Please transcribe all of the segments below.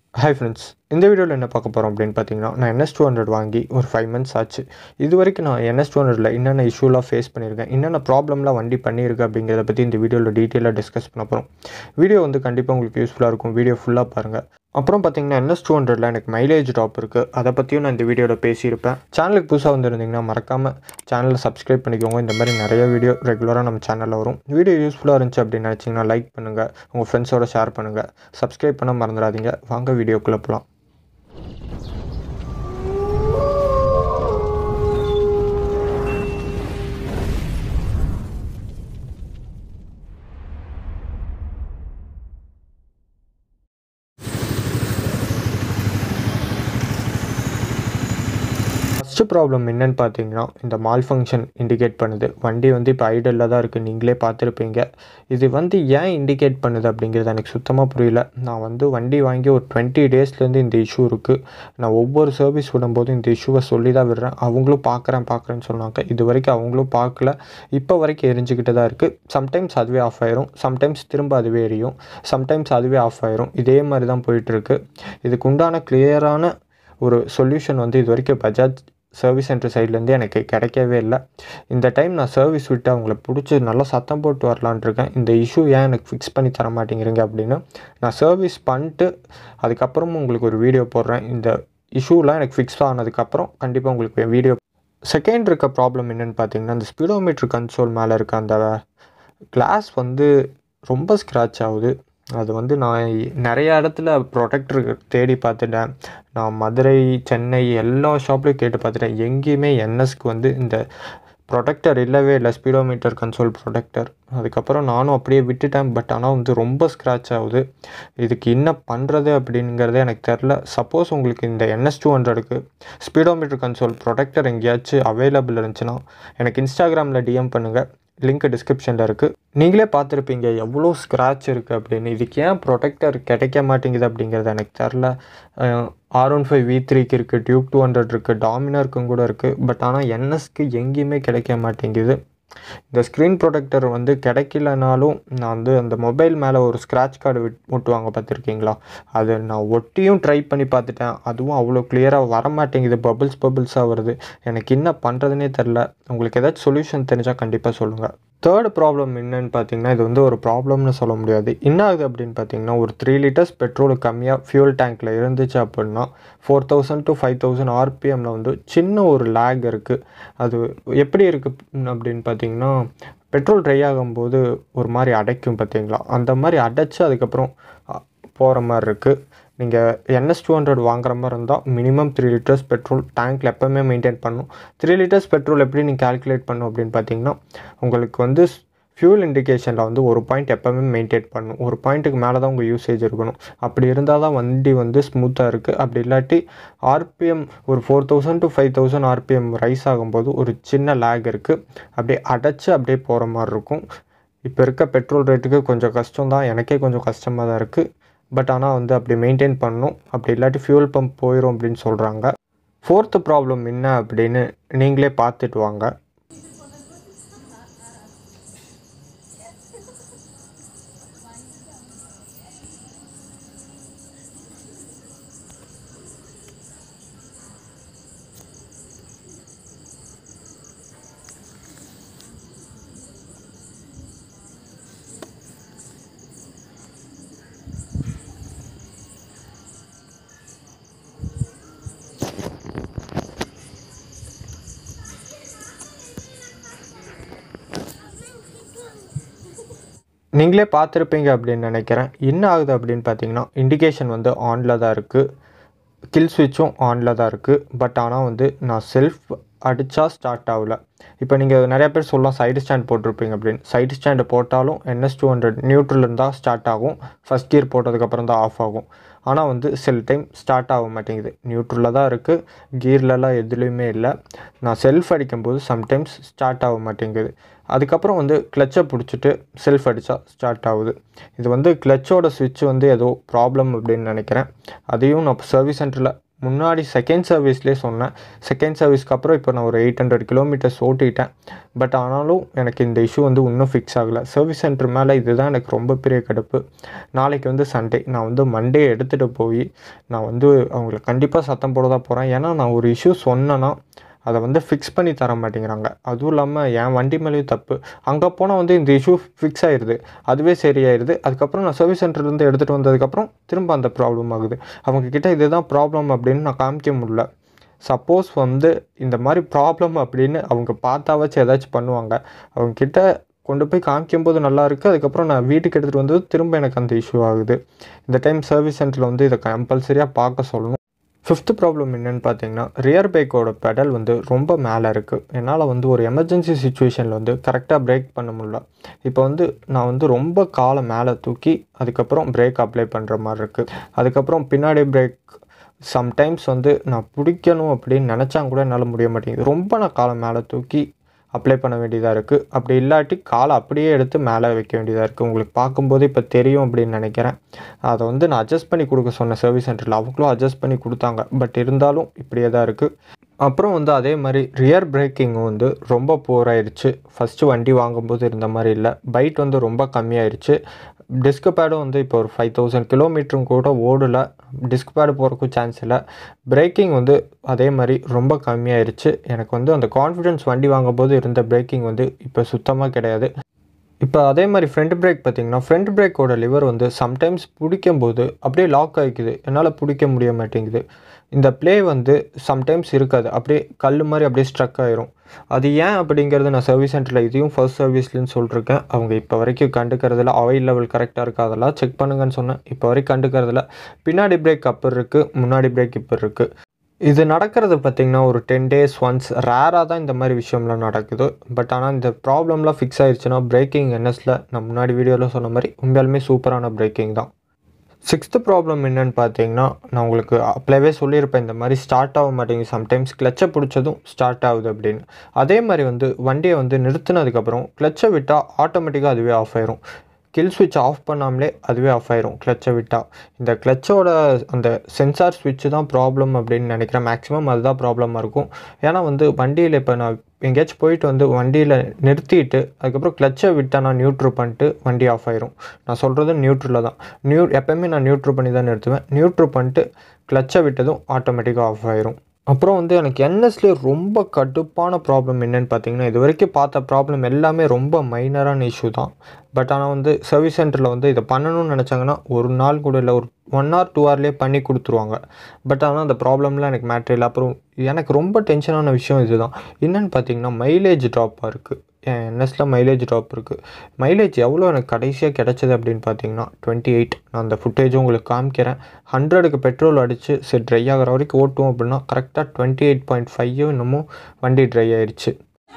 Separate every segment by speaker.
Speaker 1: hi friends இந்த வீடியோவில் என்ன பார்க்க போகிறோம் அப்படின்னு பார்த்தீங்கன்னா நான் என்எஸ் டூ ஹண்ட்ரட் வாங்கி ஒரு ஃபைவ் மந்த்ஸ் ஆச்சு இது வரைக்கும் நான் என்எஸ் டூ ஹண்ட்ரடில் என்னென்ன இஷ்யூலாம் ஃபேஸ் பண்ணியிருக்கேன் என்னென்ன ப்ராப்ளம்லாம் வண்டி பண்ணியிருக்கு அப்படிங்கிறத பற்றி இந்த வீடியோவில் டீட்டெயிலாக டிஸ்கஸ் பண்ண போகிறோம் வீடியோ வந்து கண்டிப்பாக உங்களுக்கு யூஸ்ஃபுல்லாக இருக்கும் வீடியோ ஃபுல்லாக பாருங்கள் அப்புறம் பார்த்தீங்கன்னா என்எஸ் டூ ஹண்ட்ரடில் எனக்கு மைலேஜ் ட்ராப் இருக்குது அதை பற்றியும் நான் இந்த வீடியோவில் பேசியிருப்பேன் சேனலுக்கு புதுசாக வந்திருந்தீங்கன்னா மறக்காமல் சேனலை சப்ஸ்கிரைப் பண்ணிக்கோங்க இந்த மாதிரி நிறைய வீடியோ ரெகுலராக நம்ம சேனலில் வரும் வீடியோ யூஸ்ஃபுல்லாக இருந்துச்சு அப்படின்னு நினச்சிங்கன்னா லைக் பண்ணுங்கள் உங்கள் ஃப்ரெண்ட்ஸோட ஷேர் பண்ணுங்கள் சப்ஸ்கிரைப் பண்ண மறந்துடாதீங்க வாங்க வீடியோக்குள்ளே போகலாம் ஃபஸ்ட்டு ப்ராப்ளம் என்னன்னு பார்த்தீங்கன்னா இந்த மால் ஃபங்க்ஷன் இண்டிகேட் பண்ணுது வண்டி வந்து இப்போ ஐடலில் தான் இருக்குது நீங்களே பார்த்துருப்பீங்க இது வந்து ஏன் இண்டிகேட் பண்ணுது அப்படிங்கிறது எனக்கு சுத்தமாக புரியல நான் வந்து வண்டி வாங்கி ஒரு டுவெண்ட்டி டேஸ்லேருந்து இந்த இஷ்யூ இருக்குது நான் ஒவ்வொரு சர்வீஸ் விடும்போது இந்த இஷ்யூவை சொல்லி தான் விடுறேன் அவங்களும் பார்க்குறேன் பார்க்குறேன்னு சொன்னாங்க இது வரைக்கும் அவங்களும் பார்க்கல இப்போ வரைக்கும் எரிஞ்சுக்கிட்டு தான் இருக்குது சம்டைம்ஸ் அதுவே ஆஃப் ஆயிரும் சம்டைம்ஸ் திரும்ப அதுவே எரியும் சம்டைம்ஸ் அதுவே ஆஃப் ஆயிரும் இதே மாதிரி தான் போயிட்டுருக்கு இதுக்கு உண்டான கிளியரான ஒரு சொல்யூஷன் வந்து இது வரைக்கும் பஜாஜ் சர்வீஸ் சென்டர் சைட்லேருந்து எனக்கு கிடைக்கவே இல்லை இந்த டைம் நான் சர்வீஸ் விட்டு அவங்கள பிடிச்சி நல்லா சத்தம் போட்டு வரலான் இருக்கேன் இந்த இஷ்யூ ஏன் எனக்கு ஃபிக்ஸ் பண்ணி தர மாட்டேங்கிறீங்க அப்படின்னு நான் சர்வீஸ் பண்ணிட்டு அதுக்கப்புறமும் உங்களுக்கு ஒரு வீடியோ போடுறேன் இந்த இஷ்யூலாம் எனக்கு ஃபிக்ஸ் ஆனதுக்கப்புறம் கண்டிப்பாக உங்களுக்கு வீடியோ செகண்ட் இருக்க ப்ராப்ளம் என்னென்னு பார்த்தீங்கன்னா இந்த ஸ்பீடோமீட்டர் கன்சோல் மேலே இருக்க அந்த கிளாஸ் வந்து ரொம்ப ஸ்க்ராட்ச் ஆகுது அது வந்து நான் நிறைய இடத்துல ப்ரொடெக்டர் தேடி பார்த்துட்டேன் நான் மதுரை சென்னை எல்லா ஷாப்லேயும் கேட்டு பார்த்துட்டேன் எங்கேயுமே என்எஸ்க்கு வந்து இந்த ப்ரொடெக்டர் இல்லவே இல்லை ஸ்பீடோமீட்டர் கன்சோல் ப்ரொடெக்டர் அதுக்கப்புறம் நானும் அப்படியே விட்டுட்டேன் பட் ஆனால் வந்து ரொம்ப ஸ்க்ராட்ச் ஆகுது இதுக்கு என்ன பண்ணுறது அப்படிங்கிறதே எனக்கு தெரில சப்போஸ் உங்களுக்கு இந்த என்எஸ் டூ ஹண்ட்ரடுக்கு ஸ்பீடோமீட்டர் கன்சோல் ப்ரொடெக்டர் எங்கேயாச்சும் அவைலபிள் இருந்துச்சுன்னா எனக்கு இன்ஸ்டாகிராமில் டிஎம் பண்ணுங்கள் லிங்க் டிஸ்கிரிப்ஷனில் இருக்குது நீங்களே பார்த்துருப்பீங்க எவ்வளோ ஸ்க்ராட்ச் இருக்குது அப்படின்னு இதுக்கு ஏன் ப்ரொடெக்டர் கிடைக்க மாட்டேங்குது அப்படிங்கிறது எனக்கு தெரில ஆர் ஒன் ஃபைவ் வி த்ரீக்கு இருக்குது டியூப் டூ ஹண்ட்ரட் இருக்குது டாமினருக்கும் கூட இருக்குது பட் ஆனால் என்எஸ்க்கு எங்கேயுமே கிடைக்க மாட்டேங்குது இந்த ஸ்க்ரீன் ப்ரொடெக்டர் வந்து கிடைக்கலனாலும் நான் வந்து அந்த மொபைல் மேலே ஒரு ஸ்க்ராட்ச் கார்டு விட் ஒட்டுவாங்க பார்த்துருக்கீங்களா அதை நான் ஒட்டியும் ட்ரை பண்ணி பார்த்துட்டேன் அதுவும் அவ்வளோ கிளியராக வர மாட்டேங்குது பபிள்ஸ் பபிள்ஸாக வருது எனக்கு என்ன பண்ணுறதுனே தெரில உங்களுக்கு ஏதாச்சும் சொல்யூஷன் தெரிஞ்சால் கண்டிப்பாக சொல்லுங்கள் தேர்ட் ப்ராப்ளம் என்னன்னு பார்த்தீங்கன்னா இது வந்து ஒரு ப்ராப்ளம்னு சொல்ல முடியாது என்ன ஆகுது அப்படின்னு பார்த்தீங்கன்னா ஒரு த்ரீ லிட்டர்ஸ் பெட்ரோல் கம்மியாக ஃபியூல் டேங்க்கில் இருந்துச்சு அப்படின்னா four thousand to five thousand ஆர்பிஎம்மில் வந்து சின்ன ஒரு லேக் இருக்குது அது எப்படி இருக்குது அப்படின்னு பார்த்தீங்கன்னா பெட்ரோல் ட்ரை ஆகும்போது ஒரு மாதிரி அடைக்கும் பார்த்தீங்களா அந்த மாதிரி அடைச்சி அதுக்கப்புறம் போகிற மாதிரி இருக்குது நீங்கள் என்எஸ் டூ ஹண்ட்ரட் வாங்குற மாதிரி இருந்தால் மினிமம் த்ரீ லிட்டர்ஸ் பெட்ரோல் டேங்க்கில் எப்போவுமே மெயின்டைன் பண்ணும் த்ரீ லிட்டர்ஸ் பெட்ரோல் எப்படி நீங்கள் கால்குலேட் பண்ணும் அப்படின்னு பார்த்தீங்கன்னா உங்களுக்கு வந்து ஃபியூல் இண்டிகேஷனில் வந்து ஒரு பாயிண்ட் எப்போவுமே மெயின்டைன் பண்ணும் ஒரு பாயிண்ட்டுக்கு மேலே தான் உங்கள் யூசேஜ் இருக்கணும் அப்படி இருந்தால் தான் வண்டி வந்து ஸ்மூத்தாக இருக்குது அப்படி இல்லாட்டி ஆர்பிஎம் ஒரு four thousand to five thousand RPM rise ஆகும்போது ஒரு சின்ன லேக் இருக்குது அப்படியே அடைச்சி அப்படியே போகிற மாதிரி இருக்கும் இப்போ இருக்க பெட்ரோல் ரேட்டுக்கு கொஞ்சம் கஷ்டம் தான் எனக்கே கொஞ்சம் கஷ்டமாக தான் இருக்குது பட் ஆனால் வந்து அப்படி மெயின்டைன் பண்ணணும் அப்படி இல்லாட்டி ஃபியூல் பம்ப் போயிடும் அப்படின்னு சொல்கிறாங்க ஃபோர்த்து ப்ராப்ளம் என்ன அப்படின்னு நீங்களே பார்த்துட்டு வாங்க நீங்களே பார்த்துருப்பீங்க அப்படின்னு நினைக்கிறேன் என்ன ஆகுது அப்படின்னு பார்த்தீங்கன்னா இண்டிகேஷன் வந்து ஆனில் தான் இருக்குது கில் ஸ்விட்சும் ஆனில் தான் இருக்குது பட் ஆனால் வந்து நான் செல்ஃப் அடித்தா ஸ்டார்ட் ஆகல இப்போ நீங்கள் நிறைய பேர் சொல்லலாம் சைடு ஸ்டாண்ட் போட்டிருப்பீங்க அப்படின்னு சைடு ஸ்டாண்டு போட்டாலும் என்எஸ் டூ ஹண்ட்ரட் நியூட்ரல் இருந்தால் ஸ்டார்ட் ஆகும் ஃபஸ்ட் கியர் போட்டதுக்கப்புறம் தான் ஆஃப் ஆகும் ஆனால் வந்து சில டைம் ஸ்டார்ட் ஆக மாட்டேங்குது நியூட்ரலில் தான் இருக்குது கீர்லலாம் எதுலேயுமே இல்லை நான் செல்ஃப் அடிக்கும்போது சம்டைம்ஸ் ஸ்டார்ட் ஆக மாட்டேங்குது அதுக்கப்புறம் வந்து கிளச்சை பிடிச்சிட்டு செல்ஃப் அடித்தா ஸ்டார்ட் ஆகுது இது வந்து கிளச்சோட சுவிட்ச் வந்து ஏதோ ப்ராப்ளம் அப்படின்னு நினைக்கிறேன் அதையும் நான் சர்வீஸ் சென்டரில் முன்னாடி செகண்ட் சர்வீஸ்லேயே சொன்னேன் செகண்ட் சர்வீஸ்க்கு அப்புறம் இப்போ நான் ஒரு எயிட் ஹண்ட்ரட் கிலோமீட்டர்ஸ் ஓட்டிட்டேன் பட் ஆனாலும் எனக்கு இந்த இஷ்யூ வந்து இன்னும் ஃபிக்ஸ் ஆகலை சர்வீஸ் சென்டர் மேலே இதுதான் எனக்கு ரொம்ப பெரிய கடுப்பு நாளைக்கு வந்து சண்டே நான் வந்து மண்டே எடுத்துகிட்டு போய் நான் வந்து அவங்களை கண்டிப்பாக சத்தம் போட தான் போகிறேன் ஏன்னா நான் ஒரு இஷ்யூ சொன்னேன்னா அதை வந்து ஃபிக்ஸ் பண்ணி தர மாட்டேங்கிறாங்க அதுவும் இல்லாமல் என் வண்டி மேலேயும் தப்பு அங்கே போனால் வந்து இந்த இஷ்யூ ஃபிக்ஸ் ஆயிடுது அதுவே சரியாயிருது அதுக்கப்புறம் நான் சர்வீஸ் சென்டர்லேருந்து எடுத்துகிட்டு வந்ததுக்கப்புறம் திரும்ப அந்த ப்ராப்ளம் ஆகுது அவங்கக்கிட்ட இதுதான் ப்ராப்ளம் அப்படின்னு நான் காமிக்க முடியல சப்போஸ் வந்து இந்த மாதிரி ப்ராப்ளம் அப்படின்னு அவங்க பார்த்தாவாச்சும் ஏதாச்சும் பண்ணுவாங்க அவங்கக்கிட்ட கொண்டு போய் காமிக்கும்போது நல்லா இருக்குது அதுக்கப்புறம் நான் வீட்டுக்கு எடுத்துகிட்டு வந்தது திரும்ப எனக்கு அந்த இஷ்யூ ஆகுது இந்த டைம் சர்வீஸ் சென்டரில் வந்து இதை கம்பல்சரியாக பார்க்க சொல்லணும் ஃபிஃப்த்து ப்ராப்ளம் என்னென்னு பார்த்தீங்கன்னா ரியர் பைக்கோட பெடல் வந்து ரொம்ப மேலே இருக்குது என்னால் வந்து ஒரு எமர்ஜென்சி சுச்சுவேஷனில் வந்து கரெக்டாக பிரேக் பண்ண முடியல இப்போ வந்து நான் வந்து ரொம்ப காலை மேலே தூக்கி அதுக்கப்புறம் பிரேக் அப்ளை பண்ணுற மாதிரி இருக்குது அதுக்கப்புறம் பின்னாடி பிரேக் சம்டைம்ஸ் வந்து நான் பிடிக்கணும் அப்படின்னு நினச்சாங்க கூட என்னால் முடிய மாட்டேங்குது ரொம்ப நான் காலை மேலே தூக்கி அப்ளை பண்ண வேண்டியதாக இருக்குது அப்படி இல்லாட்டி காலை அப்படியே எடுத்து மேலே வைக்க வேண்டியதாக இருக்குது உங்களுக்கு பார்க்கும்போது இப்போ தெரியும் அப்படின்னு நினைக்கிறேன் அதை வந்து நான் அட்ஜஸ்ட் பண்ணி கொடுக்க சொன்னேன் சர்வீஸ் சென்டரில் அவங்களும் அட்ஜஸ்ட் பண்ணி கொடுத்தாங்க பட் இருந்தாலும் இப்படியே தான் இருக்குது அப்புறம் வந்து அதே மாதிரி ரியர் பிரேக்கிங்கும் வந்து ரொம்ப போராயிருச்சு ஃபஸ்ட்டு வண்டி வாங்கும்போது இருந்த மாதிரி இல்லை பைட் வந்து ரொம்ப கம்மியாயிருச்சு டிஸ்க் பேடும் வந்து இப்போ ஒரு ஃபைவ் தௌசண்ட் கிலோமீட்டரும் கூட ஓடலை டிஸ்க் பேடு போகிறக்கும் சான்ஸ் இல்லை பிரேக்கிங் வந்து அதே மாதிரி ரொம்ப கம்மியாயிருச்சு எனக்கு வந்து அந்த கான்ஃபிடென்ஸ் வண்டி வாங்கும்போது இருந்த பிரேக்கிங் வந்து இப்போ சுத்தமாக கிடையாது இப்போ அதே மாதிரி ஃப்ரண்ட் பிரேக் பார்த்தீங்கன்னா ஃப்ரண்ட் பிரேக்கோட லிவர் வந்து சம்டைம்ஸ் பிடிக்கும்போது அப்படியே லாக் ஆகிக்குது என்னால் பிடிக்க முடிய மாட்டேங்குது இந்த ப்ளே வந்து சம்டைம்ஸ் இருக்காது அப்படியே கல் மாதிரி அப்படியே ஸ்ட்ரக் ஆயிரும் அது ஏன் அப்படிங்கிறது நான் சர்வீஸ் சென்டரில் இதையும் ஃபர்ஸ்ட் சர்வீஸ்லன்னு சொல்லியிருக்கேன் அவங்க இப்போ வரைக்கும் கண்டுக்கிறதுல ஆயில் லெவல் கரெக்டாக இருக்கா அதெல்லாம் செக் பண்ணுங்கன்னு சொன்னேன் இப்போ வரைக்கும் கண்டுக்கிறதுல பின்னாடி பிரேக் அப்போ இருக்குது முன்னாடி பிரேக் இப்போ இருக்குது இது நடக்கிறது பார்த்திங்கன்னா ஒரு டென் டேஸ் ஒன்ஸ் ரேராக தான் இந்த மாதிரி விஷயம்லாம் நடக்குது பட் ஆனால் இந்த ப்ராப்ளம்லாம் ஃபிக்ஸ் ஆயிடுச்சுன்னா பிரேக்கிங் என்எஸில் நான் முன்னாடி வீடியோவில் சொன்ன மாதிரி உண்மையாலுமே சூப்பரான பிரேக்கிங் தான் சிக்ஸ்த்து ப்ராப்ளம் என்னென்னு பார்த்தீங்கன்னா நான் உங்களுக்கு அப்பளவே சொல்லியிருப்பேன் இந்த மாதிரி ஸ்டார்ட் ஆக மாட்டேங்குது சம்டைம்ஸ் கிளச்சை பிடிச்சதும் ஸ்டார்ட் ஆகுது அப்படின்னு அதே மாதிரி வந்து வண்டியை வந்து நிறுத்தினதுக்கப்புறம் கிளச்சை விட்டால் ஆட்டோமேட்டிக்காக அதுவே ஆஃப் ஆயிரும் கில் ஸ்விட்ச் ஆஃப் பண்ணாமலே அதுவே ஆஃப் ஆயிரும் கிளச்சை விட்டால் இந்த கிளச்சோட அந்த சென்சார் ஸ்விட்ச்சு தான் ப்ராப்ளம் அப்படின்னு நினைக்கிறேன் மேக்ஸிமம் அதுதான் ப்ராப்ளமாக இருக்கும் ஏன்னா வந்து வண்டியில் இப்போ நான் எங்கேயாச்சும் போயிட்டு வந்து வண்டியில் நிறுத்திட்டு அதுக்கப்புறம் கிளச்சை விட்டால் நான் நியூட்ரு பண்ணிட்டு வண்டி ஆஃப் ஆயிரும் நான் சொல்கிறது நியூட்ரில் தான் நியூ எப்போயுமே நான் நியூட்ரு பண்ணி தான் நிறுத்துவேன் நியூட்ரு பண்ணிட்டு கிளச்சை விட்டதும் ஆட்டோமேட்டிக்காக ஆஃப் ஆயிரும் அப்புறம் வந்து எனக்கு என்எஸ்லேயே ரொம்ப கடுப்பான ப்ராப்ளம் என்னென்னு பார்த்தீங்கன்னா இது வரைக்கும் பார்த்த ப்ராப்ளம் எல்லாமே ரொம்ப மைனரான இஷ்யூ தான் பட் ஆனால் வந்து சர்வீஸ் சென்டரில் வந்து இதை பண்ணணும்னு நினச்சாங்கன்னா ஒரு நாள் கூட இல்லை ஒரு ஒன் ஹவர் டூ ஹவர்லேயே பண்ணி கொடுத்துருவாங்க பட் ஆனால் அந்த ப்ராப்ளம்லாம் எனக்கு மேட்ரு இல்லை அப்புறம் எனக்கு ரொம்ப டென்ஷனான விஷயம் இதுதான் என்னென்னு பார்த்தீங்கன்னா மைலேஜ் ட்ராப்பாக இருக்குது என் என்எஸில் மைலேஜ் ட்ராப் இருக்குது மைலேஜ் எவ்வளோ எனக்கு கடைசியாக கிடச்சிது அப்படின்னு பார்த்தீங்கன்னா டுவெண்ட்டி எயிட் நான் அந்த ஃபுட்டேஜும் உங்களுக்கு காமிக்கிறேன் ஹண்ட்ரடுக்கு பெட்ரோல் அடித்து சரி ட்ரை ஆகிற வரைக்கும் ஓட்டுவோம் அப்படின்னா கரெக்டாக டுவெண்ட்டி எயிட் பாயிண்ட் ஃபைவ் இன்னமும் வண்டி ட்ரை ஆயிடுச்சு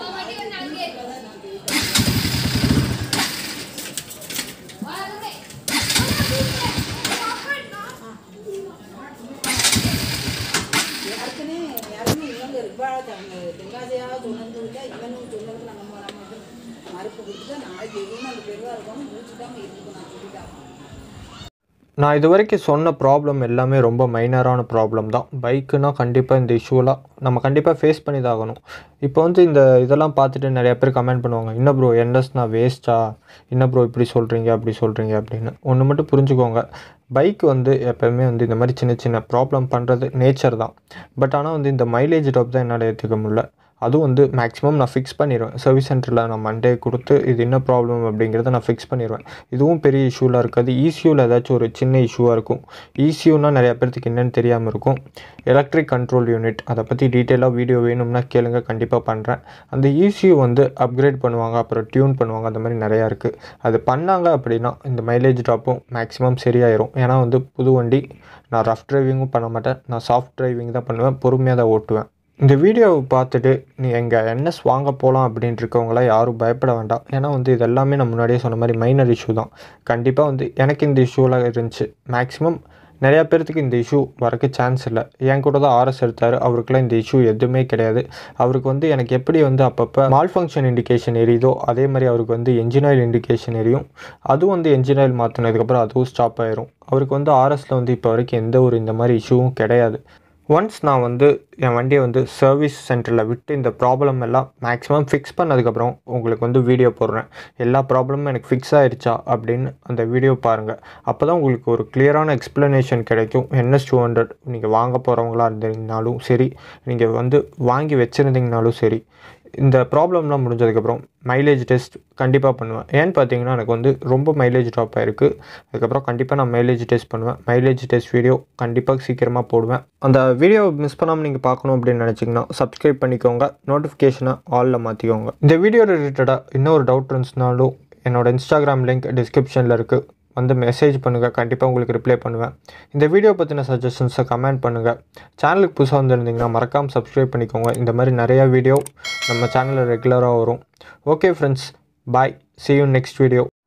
Speaker 2: யாருக்குன்னு யாருமே இவங்க இவ்வாழ தென்காசியாக சொன்னது இல்லை இவனும் சொன்னதுக்கு நம்ம நம்ம வந்து மறுப்பு கொடுத்துட்டு நாளைக்கு எதுவும் அந்த பெருவாக இருக்கணும் மூச்சுட்டாம இருக்கும் நான் சொல்லிட்டாங்க
Speaker 1: நான் இது வரைக்கும் சொன்ன ப்ராப்ளம் எல்லாமே ரொம்ப மைனரான ப்ராப்ளம் தான் பைக்குனா கண்டிப்பாக இந்த இஷ்யூலாம் நம்ம கண்டிப்பாக ஃபேஸ் பண்ணி தான் ஆகணும் இப்போ வந்து இந்த இதெல்லாம் பார்த்துட்டு நிறைய பேர் கமெண்ட் பண்ணுவாங்க என்ன ப்ரோ என்எஸ்னா வேஸ்ட்டா என்ன ப்ரோ இப்படி சொல்கிறீங்க அப்படி சொல்கிறீங்க அப்படின்னு ஒன்று மட்டும் புரிஞ்சுக்கோங்க பைக் வந்து எப்போயுமே வந்து இந்த மாதிரி சின்ன சின்ன ப்ராப்ளம் பண்ணுறது நேச்சர் தான் பட் ஆனால் வந்து இந்த மைலேஜ் டாப் தான் என்னால் ஏற்றுக்க முடியல அதுவும் வந்து மேக்ஸிமம் நான் ஃபிக்ஸ் பண்ணிடுவேன் சர்வீஸ் சென்டரில் நான் மண்டே கொடுத்து இது என்ன ப்ராப்ளம் அப்படிங்கிறத நான் ஃபிக்ஸ் பண்ணிடுவேன் இதுவும் பெரிய இஷ்யூலாம் இருக்காது ஈசியூவில் ஏதாச்சும் ஒரு சின்ன இஷ்யூவாக இருக்கும் ஈசியூனால் நிறையா பேர்த்துக்கு என்னென்னு தெரியாமல் இருக்கும் எலக்ட்ரிக் கண்ட்ரோல் யூனிட் அதை பற்றி டீட்டெயிலாக வீடியோ வேணும்னா கேளுங்க கண்டிப்பாக பண்ணுறேன் அந்த ஈசியூ வந்து அப்கிரேட் பண்ணுவாங்க அப்புறம் டியூன் பண்ணுவாங்க அந்த மாதிரி நிறையா இருக்குது அது பண்ணாங்க அப்படின்னா இந்த மைலேஜ் ட்ராப்பும் மேக்ஸிமம் சரியாயிரும் ஏன்னா வந்து புது வண்டி நான் ரஃப் டிரைவிங்கும் பண்ண மாட்டேன் நான் சாஃப்ட் டிரைவிங் தான் பண்ணுவேன் பொறுமையாக தான் ஓட்டுவேன் இந்த வீடியோவை பார்த்துட்டு நீ எங்கள் என்எஸ் வாங்க போகலாம் அப்படின்ட்டு இருக்கவங்களாம் யாரும் பயப்பட வேண்டாம் ஏன்னா வந்து இது எல்லாமே நான் முன்னாடியே சொன்ன மாதிரி மைனர் இஷ்யூ தான் கண்டிப்பாக வந்து எனக்கு இந்த இஷ்யூலாம் இருந்துச்சு மேக்ஸிமம் நிறையா பேர்த்துக்கு இந்த இஷ்யூ வரக்கு சான்ஸ் இல்லை என் கூட தான் ஆர்எஸ் எடுத்தார் அவருக்குலாம் இந்த இஷ்யூ எதுவுமே கிடையாது அவருக்கு வந்து எனக்கு எப்படி வந்து அப்பப்போ மால் ஃபங்க்ஷன் இண்டிகேஷன் எரியுதோ அதே மாதிரி அவருக்கு வந்து என்ஜின் ஆயில் இண்டிகேஷன் எரியும் அதுவும் வந்து என்ஜின் ஆயில் மாற்றினதுக்கப்புறம் அதுவும் ஸ்டாப் ஆயிரும் அவருக்கு வந்து ஆர்எஸில் வந்து இப்போ வரைக்கும் எந்த ஒரு இந்த மாதிரி இஷ்யூவும் கிடையாது ஒன்ஸ் நான் வந்து என் வண்டியை வந்து சர்வீஸ் சென்டரில் விட்டு இந்த ப்ராப்ளம் எல்லாம் மேக்ஸிமம் ஃபிக்ஸ் பண்ணதுக்கப்புறம் உங்களுக்கு வந்து வீடியோ போடுறேன் எல்லா ப்ராப்ளமும் எனக்கு ஃபிக்ஸ் ஆயிடுச்சா அப்படின்னு அந்த வீடியோ பாருங்கள் அப்போ தான் உங்களுக்கு ஒரு கிளியரான எக்ஸ்ப்ளனேஷன் கிடைக்கும் என்எஸ் டூ ஹண்ட்ரட் நீங்கள் வாங்க போகிறவங்களா இருந்தீங்கனாலும் சரி நீங்கள் வந்து வாங்கி வச்சுருந்தீங்கனாலும் சரி இந்த ப்ராப்ளம்லாம் முடிஞ்சதுக்கப்புறம் மைலேஜ் டெஸ்ட் கண்டிப்பாக பண்ணுவேன் ஏன்னு பார்த்தீங்கன்னா எனக்கு வந்து ரொம்ப மைலேஜ் ட்ராப் ஆயிருக்கு அதுக்கப்புறம் கண்டிப்பாக நான் மைலேஜ் டெஸ்ட் பண்ணுவேன் மைலேஜ் டெஸ்ட் வீடியோ கண்டிப்பாக சீக்கிரமாக போடுவேன் அந்த வீடியோ மிஸ் பண்ணாமல் நீங்கள் பார்க்கணும் அப்படின்னு நினச்சிங்கன்னா சப்ஸ்கிரைப் பண்ணிக்கோங்க நோட்டிஃபிகேஷனை ஆலில் மாற்றிக்கோங்க இந்த வீடியோ ரிலேட்டடாக இன்னொரு டவுட் இருந்துச்சுனாலும் என்னோட இன்ஸ்டாகிராம் லிங்க் டிஸ்கிரிப்ஷனில் இருக்குது வந்து மெசேஜ் பண்ணுங்கள் கண்டிப்பாக உங்களுக்கு ரிப்ளை பண்ணுவேன் இந்த வீடியோ பற்றின சஜஷன்ஸை கமெண்ட் பண்ணுங்கள் சேனலுக்கு புதுசாக வந்திருந்தீங்கன்னா மறக்காமல் சப்ஸ்கிரைப் பண்ணிக்கோங்க இந்த மாதிரி நிறையா வீடியோ நம்ம சேனலில் ரெகுலராக வரும் okay friends bye see you next video